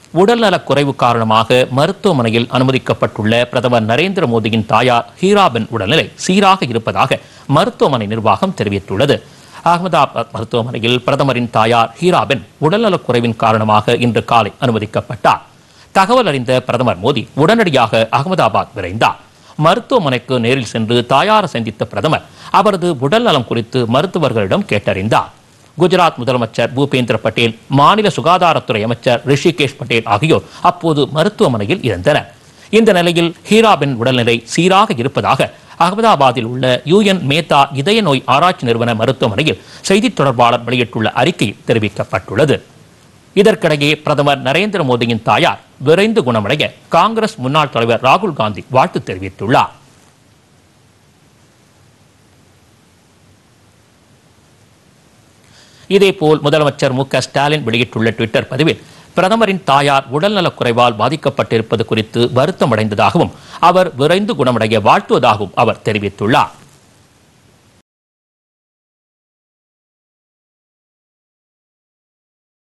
உடல்நலக் குறைவு காரணமாக மருத்துவமனையில் அனுமதிக்கப்பட்டுள்ள பிரதமர் நரேந்திர மோடியின் தாயார் ஹீராபென் உடல்நிலை சீராக இருப்பதாக மருத்துவமனை நிர்வாகம் தெரிவித்துள்ளது அகமதாபாத் மருத்துவமனையில் பிரதமரின் தாயார் ஹீராபென் உடல்நலக் குறைவின் காரணமாக இன்று காலை அனுமதிக்கப்பட்டார் தகவல் அறிந்த பிரதமர் மோடி உடனடியாக அகமதாபாத் விரைந்தார் மருத்துவமனைக்கு நேரில் சென்று தாயாரை சந்தித்த பிரதமர் அவரது உடல்நலம் குறித்து மருத்துவர்களிடம் கேட்டறிந்தார் குஜராத் முதலமைச்சர் பூபேந்திர பட்டேல் மாநில சுகாதாரத்துறை அமைச்சர் ரிஷிகேஷ் பட்டேல் ஆகியோர் அப்போது மருத்துவமனையில் இருந்தனர் இந்த நிலையில் ஹீராபின் உடல்நிலை சீராக இருப்பதாக அகமதாபாத்தில் உள்ள யுஎன் மேத்தா இதய நோய் ஆராய்ச்சி நிறுவன மருத்துவமனையில் செய்தித் தொடர்பாளர் வெளியிட்டுள்ள அறிக்கையில் தெரிவிக்கப்பட்டுள்ளது இதற்கிடையே பிரதமர் நரேந்திர மோடியின் தாயார் விரைந்து குணமடைய காங்கிரஸ் முன்னாள் தலைவர் ராகுல் காந்தி வாழ்த்து தெரிவித்துள்ளார் இதேபோல் முதலமைச்சர் மு க ஸ்டாலின் வெளியிட்டுள்ள ட்விட்டர் பதிவில் பிரதமரின் தாயார் உடல்நலக் குறைவால் பாதிக்கப்பட்டிருப்பது குறித்து வருத்தமடைந்ததாகவும் அவர் விரைந்து குணமடைய வாழ்த்துவதாகவும் அவர் தெரிவித்துள்ளார்